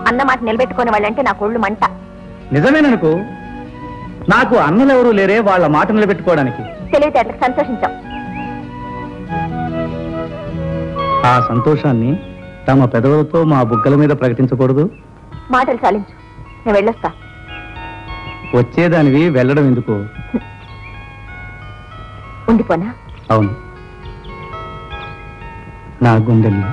అన్న మాట నిలబెట్టుకునే వాళ్ళంటే నాకు ఒళ్ళు మంట నిజమేననుకో నాకు అన్నలెవరూ లేరే వాళ్ళ మాట నిలబెట్టుకోవడానికి తెలివితేటలకు సంతోషించాం ఆ సంతోషాన్ని తమ పెదవులతో మా బుగ్గల మీద ప్రకటించకూడదు మాటలు చాలించు నేను వెళ్ళొస్తా వచ్చేదానివి వెళ్ళడం ఎందుకు ఉండిపోనా అవును నా గుండెల్లో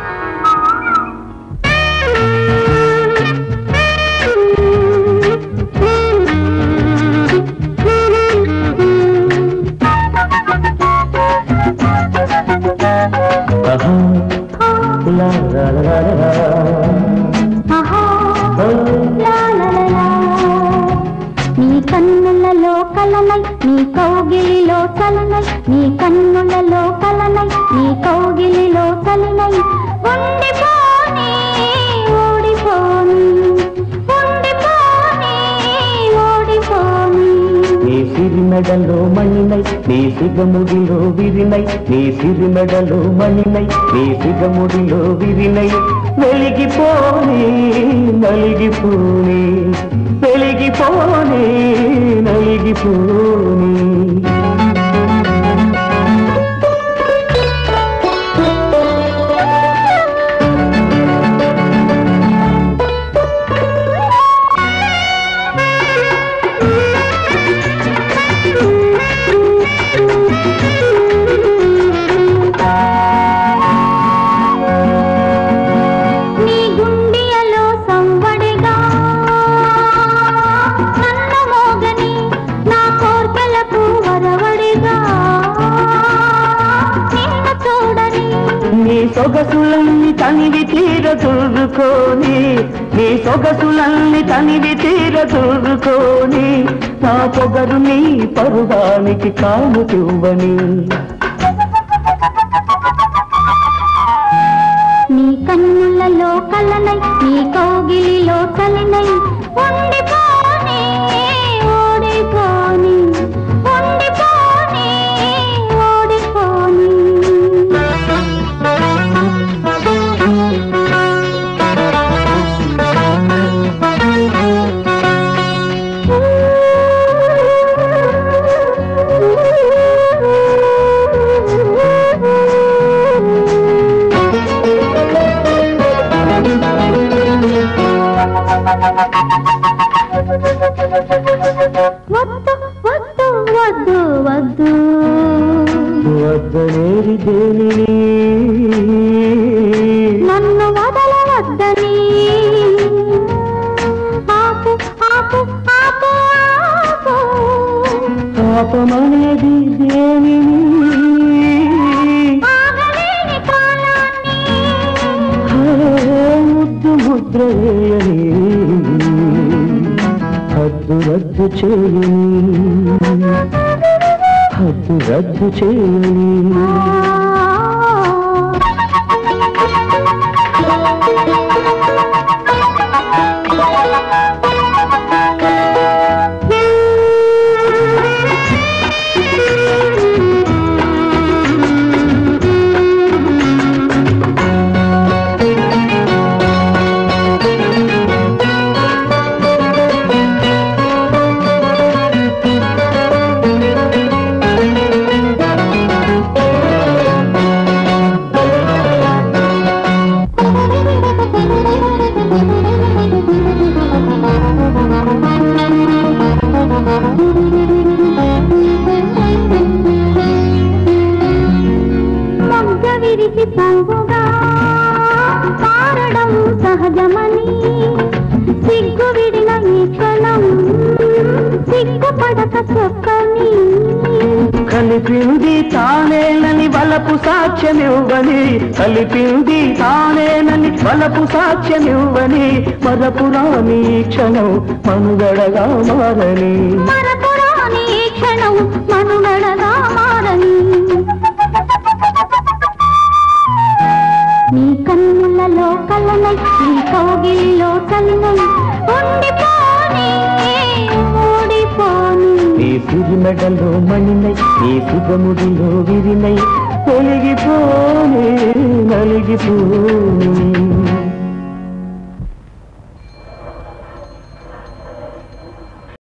నీ కన్నులలో కలనై నీ కౌగిలిలో చలనై నీ కన్నులలో కలనై నీ కౌగిలిలో చలనై ఉండిపోని ఓడిపోని ఉండిపోని ఓడిపోని నీ సిరి మెడలో మణినై నీ సిగముడిలో విరినై నీ సిరి మెడలో మణినై నీ సిగముడిలో విరినై వెలిగిపోని నలిగిపోని వెలిగిపోని నలిగిపోని నీ గుండెలో సంవడిగా నన్న మోగని నా కోర్కెలకు వరవడిగా నిన్ను చూడని నీ సొగసులన్నీ తనివి తీర చూరుకోని నీ సొగసులన్నీ తనివి తీర చూరుకోని నా పొగరు నీ పరుగానికి కానుకివ్వని నీ కన్నులలో కలనై నీ కౌగిలిలో కలినై ఉండిపోని ఓడిపోని ఉండిపోని ఓడిపోని వద్దు వద్దు వద్దు వద్దు వద్దనేరి దేనిని నన్ను వదలవద్దని ఆపు ఆపు ఆపు ఆపు పాపమనేది దేనిని ఆగలేని కాలాన్ని ముద్దు ముద్ర వేయని హద్దు రద్దు చేయని హద్దు రద్దు చేయని మొగ్గ విరిసి పువ్వుగా పారడం సహజమని సిగ్గు విడిన ఈ క్షణం సిగ్గుపడక చొక్కని కలిపింది తానేనని వలపు సాక్ష్యమివ్వని కలిపింది తానేనని వలపు సాక్ష్యమివ్వని మరపురాని ఈ క్షణం మనుగడగా మారని మరపురాని ఈ క్షణం మనుగడగా మారని నీ కన్నులలో కలనై నీ కౌగిలిలో చలినై ఉండిపోని ఓడిపోని నీ సిరి మెడలో మణినై నీ సిగముడిలో విరినై తొలగిపోని నలిగిపోని